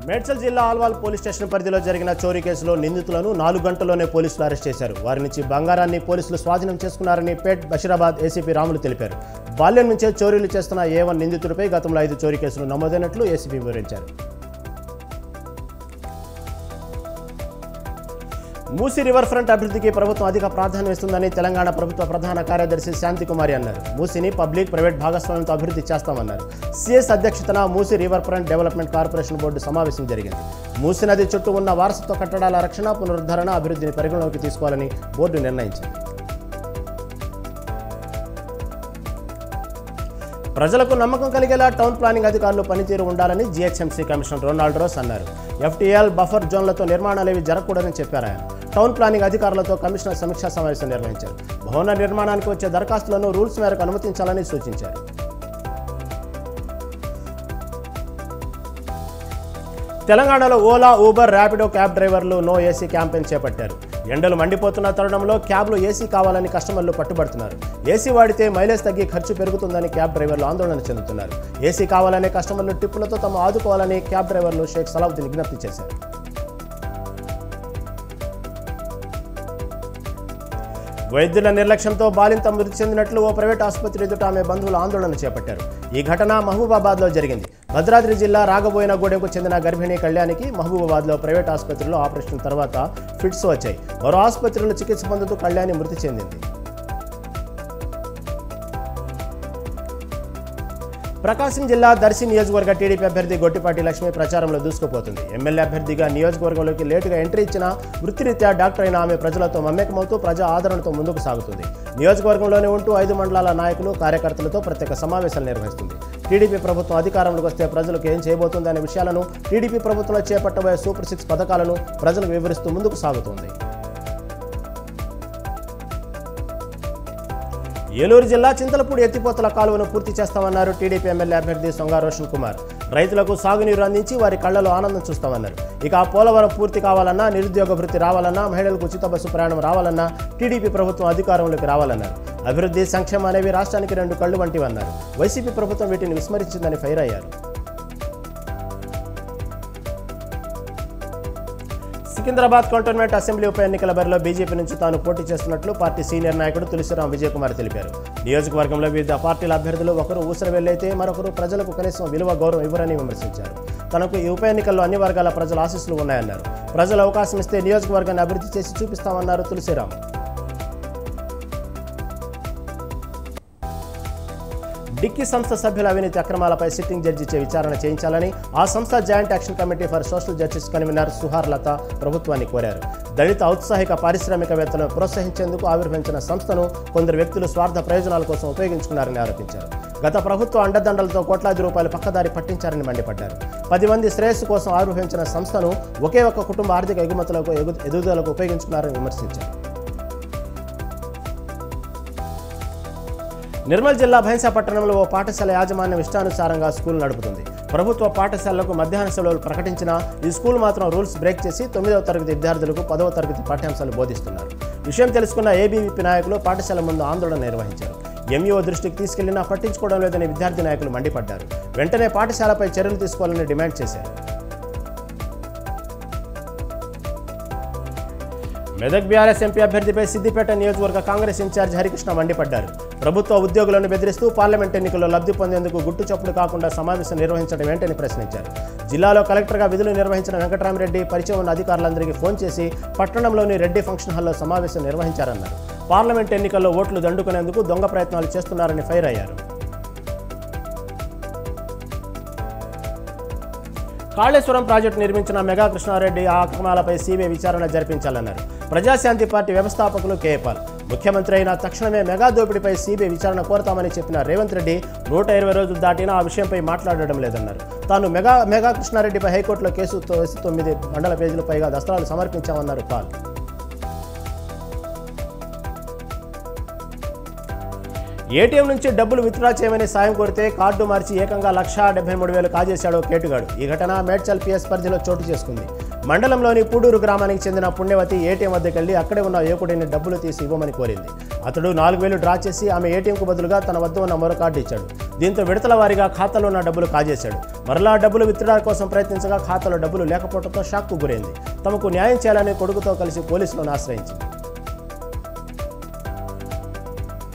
మేడ్చల్ జిల్లా Alwal police station పరిధిలో జరిగిన చోరీ కేసులో నిందితులను నాలుగు గంటల్లోనే పోలీసులు అరెస్ట్ చేశారు వారి నుంచి బంగారాన్ని పోలీసులు స్వాధీనం చేసుకున్నారని పేట్ బషీరాబాద్ ఏసీపీ రాములు తెలిపారు బాల్యం నుంచే చోరీలు చేస్తున్న ఏ వన్ నిందితుడిపై గతంలో ఐదు చోరీ కేసులు నమోదైనట్లు ఏసీపీ వివరించారు మూసీ రివర్ ఫ్రంట్ అభివృద్ధికి ప్రభుత్వం అధిక ప్రాధాన్యం ఇస్తుందని తెలంగాణ ప్రభుత్వ ప్రధాన కార్యదర్శి శాంతికుమారి అన్నారు మూసీని పబ్లిక్ ప్రైవేట్ భాగస్వామ్యంతో అభివృద్ధి చేస్తామన్నారు సిఎస్ అధ్యక్షతన Musi river front development corporation board సమావేశం జరిగింది మూసీ నది చుట్టూ ఉన్న వారసత్వ కట్టడాల రక్షణ పునరుద్ధరణ అభివృద్ధిని పరిగణలోకి తీసుకోవాలని బోర్డు నిర్ణయించింది ప్రజలకు నమ్మకం కలిగేలా టౌన్ ప్లానింగ్ అధికారులు పనితీరు ఉండాలని జీహెచ్ఎంసీ కమిషనర్ రొనాల్డ్ రోస్ అన్నారు ఎఫ్టీఎల్ బఫర్ జోన్లతో నిర్మాణాలేవి జరగకూడదని చెప్పారు ఆయన టౌన్ ప్లానింగ్ అధికారులతో కమిషనర్ సమీక్షా సమావేశం నిర్వహించారు భవన నిర్మాణానికి వచ్చే దరఖాస్తులను రూల్స్ మేరకు అనుమతించాలని సూచించారు తెలంగాణలో ఓలా ఊబర్ ర్యాపిడో క్యాబ్ డ్రైవర్లు నో ఏసీ క్యాంపెయిన్ చేపట్టారు ఎండలు మండిపోతున్న తరుణంలో క్యాబ్లో ఏసీ కావాలని కస్టమర్లు పట్టుబడుతున్నారు ఏసీ వాడితే మైలేజ్ తగ్గి ఖర్చు పెరుగుతుందని క్యాబ్ డ్రైవర్లు ఆందోళన చెందుతున్నారు ఏసీ కావాలనే కస్టమర్లు టిప్పులతో తమ ఆదుకోవాలని క్యాబ్ డ్రైవర్లు షేక్ సలావుద్దీన్ విజ్ఞప్తి చేశారు వైద్యుల నిర్లక్ష్యంతో బాలింత మృతి చెందినట్లు ఓ ప్రైవేట్ ఆసుపత్రి ఎదుట ఆమె బంధువులు ఆందోళన చేపట్టారు ఈ ఘటన మహబూబాబాద్లో జరిగింది భద్రాద్రి జిల్లా రాగబోయిన గూడెంకు చెందిన గర్భిణీ కళ్యాణికి మహబూబాబాద్లో ప్రైవేట్ ఆసుపత్రిలో ఆపరేషన్ తర్వాత ఫిట్స్ వచ్చాయి మరో ఆసుపత్రిలో చికిత్స పొందుతూ కళ్యాణి మృతి చెందింది ప్రకాశం జిల్లా దర్శి నియోజకవర్గ టీడీపీ అభ్యర్థి గొట్టిపాటి లక్ష్మి ప్రచారంలో దూసుకుపోతుంది ఎమ్మెల్యే అభ్యర్థిగా నియోజకవర్గంలోకి లేటుగా ఎంట్రీ ఇచ్చిన వృత్తిరీత్యా డాక్టర్ అయిన ఆమె ప్రజలతో మమేకమవుతూ ప్రజా ఆదరణతో ముందుకు సాగుతుంది నియోజకవర్గంలోనే ఉంటూ ఐదు మండలాల నాయకులు కార్యకర్తలతో ప్రత్యేక సమావేశాలు నిర్వహిస్తుంది టీడీపీ ప్రభుత్వం అధికారంలోకి వస్తే ప్రజలకు ఏం చేయబోతుంది అనే విషయాలను టీడీపీ ప్రభుత్వంలో చేపట్టబోయే సూపర్ సిక్స్ పథకాలను ప్రజలకు వివరిస్తూ ముందుకు సాగుతుంది ఏలూరు జిల్లా చింతలపూడి ఎత్తిపోతల కాలువను పూర్తి చేస్తామన్నారు టీడీపీ ఎమ్మెల్యే అభ్యర్థి సొంగ రోషన్ కుమార్ రైతులకు సాగునీరు అందించి వారి కళ్లలో ఆనందం చూస్తామన్నారు ఇక ఆ పోలవరం పూర్తి కావాలన్నా నిరుద్యోగ వృత్తి రావాలన్నా మహిళలకు ఉచిత బస్సు ప్రయాణం రావాలన్నా టీడీపీ ప్రభుత్వం అధికారంలోకి రావాలన్నారు అభివృద్ధి సంక్షేమం అనేవి రాష్ట్రానికి రెండు కళ్ళు వంటివన్నారు వైసీపీ ప్రభుత్వం వీటిని విస్మరించిందని ఫైర్ అయ్యారు సికింద్రాబాద్ కంటోన్మెంట్ అసెంబ్లీ ఉప ఎన్నికల బరిలో బీజేపీ నుంచి తాను పోటీ చేస్తున్నట్లు పార్టీ సీనియర్ నాయకుడు తులసిరాం విజయకుమార్ తెలిపారు నియోజకవర్గంలో వివిధ పార్టీల అభ్యర్థులు ఒకరు ఊసర వెళ్లైతే మరొకరు ప్రజలకు కనీసం విలువ గౌరవం ఇవ్వరని విమర్శించారు తనకు ఈ ఉప ఎన్నికల్లో అన్ని వర్గాల ప్రజల ఆశీస్సులు ఉన్నాయన్నారు ప్రజలు అవకాశం ఇస్తే నియోజకవర్గాన్ని అభివృద్ధి చేసి చూపిస్తామన్నారు తులసిరాం డిక్కీ సంస్థ సభ్యుల అవినీతి అక్రమాలపై సిట్టింగ్ జడ్జిచే విచారణ చేయించాలని ఆ సంస్థ joint action committee for social justice convener Suhar Latha ప్రభుత్వాన్ని కోరారు దళిత ఔత్సాహిక పారిశ్రామికవేత్తలను ప్రోత్సహించేందుకు ఆవిర్భవించిన సంస్థను కొందరు వ్యక్తులు స్వార్థ ప్రయోజనాల కోసం ఉపయోగించుకున్నారని ఆరోపించారు గత ప్రభుత్వ అండదండలతో కోట్లాది రూపాయలు పక్కదారి పట్టించారని మండిపడ్డారు పది మంది శ్రేయస్సు కోసం ఆవిర్భవించిన సంస్థను ఒకే ఒక్క కుటుంబ ఆర్థిక ఎగుమతులకు ఎగు- ఎదుగుదలకు ఉపయోగించుకున్నారని విమర్శించారు నిర్మల్ జిల్లా భైంసా పట్టణంలో ఓ పాఠశాల యాజమాన్యం ఇష్టానుసారంగా స్కూల్ నడుపుతుంది ప్రభుత్వ పాఠశాలలకు మధ్యాహ్న సెలవులు ప్రకటించినా ఈ స్కూల్ మాత్రం రూల్స్ బ్రేక్ చేసి తొమ్మిదవ తరగతి విద్యార్థులకు పదవ తరగతి పాఠ్యాంశాలు బోధిస్తున్నారు విషయం తెలుసుకున్న ఏబీవీపీ నాయకులు పాఠశాల ముందు ఆందోళన నిర్వహించారు ఎంఈఓ దృష్టికి తీసుకెళ్లినా పట్టించుకోవడం లేదని విద్యార్థి నాయకులు మండిపడ్డారు వెంటనే పాఠశాలపై చర్యలు తీసుకోవాలని డిమాండ్ చేశారు మెదక్ బీఆర్ఎస్ ఎంపీ అభ్యర్థిపై సిద్దిపేట నియోజకవర్గ కాంగ్రెస్ ఇన్ఛార్జ్ హరికృష్ణ మండిపడ్డారు ప్రభుత్వ ఉద్యోగులను బెదిరిస్తూ పార్లమెంట్ ఎన్నికల్లో లబ్ధి పొందేందుకు గుట్టు చప్పుడు కాకుండా సమావేశం నిర్వహించడం ఏంటని ప్రశ్నించారు జిల్లాలో కలెక్టర్గా విధులు నిర్వహించిన వెంకటరామరెడ్డి పరిచయం ఉన్న అధికారులందరికీ ఫోన్ చేసి పట్టణంలోని రెడ్డి ఫంక్షన్ హాల్లో సమావేశం నిర్వహించారన్నారు పార్లమెంట్ ఎన్నికల్లో ఓట్లు దండుకునేందుకు దొంగ ప్రయత్నాలు చేస్తున్నారని ఫైర్ అయ్యారు కాళేశ్వరం ప్రాజెక్టు నిర్మించిన మెగా కృష్ణారెడ్డి ఆ అక్రమాలపై సీబీఐ విచారణ జరిపించాలన్నారు ప్రజాశాంతి పార్టీ వ్యవస్థాపకులు కేపాల్ ముఖ్యమంత్రి అయిన తక్షణమే మెగా దోపిడీపై సీబీఐ విచారణ కోరతామని చెప్పిన రేవంత్ రెడ్డి నూట ఇరవై రోజులు దాటినా ఆ విషయంపై మాట్లాడడం లేదన్నారు తాను మెగా మెగా కృష్ణారెడ్డిపై హైకోర్టులో కేసు తోసి తొమ్మిది మండల పేజీల పైగా దస్త్రాలు సమర్పించామన్నారు పాల్ ఏటీఎం నుంచి డబ్బులు విత్డ్రా చేయమని సాయం కోరితే కార్డు మార్చి ఏకంగా లక్షా డెబ్బై మూడు వేలు కాజేశాడు కేటుగాడు ఈ ఘటన మేడ్చల్ పిఎస్ పరిధిలో చోటు చేసుకుంది మండలంలోని పూడూరు గ్రామానికి చెందిన పుణ్యవతి ఏటీఎం వద్దకు వెళ్లి అక్కడే ఉన్న యువకుడిని డబ్బులు తీసి ఇవ్వమని కోరింది అతడు నాలుగు వేలు డ్రా చేసి ఆమె ఏటీఎంకు బదులుగా తన వద్ద ఉన్న మరో కార్డు ఇచ్చాడు దీంతో విడతల వారీగా ఖాతాలో ఉన్న డబ్బులు కాజేశాడు మరలా డబ్బులు విత్డ్రా కోసం ప్రయత్నించగా ఖాతాలో డబ్బులు లేకపోవడంతో షాక్కు గురైంది తమకు న్యాయం చేయాలని కొడుకుతో కలిసి పోలీసులను ఆశ్రయించింది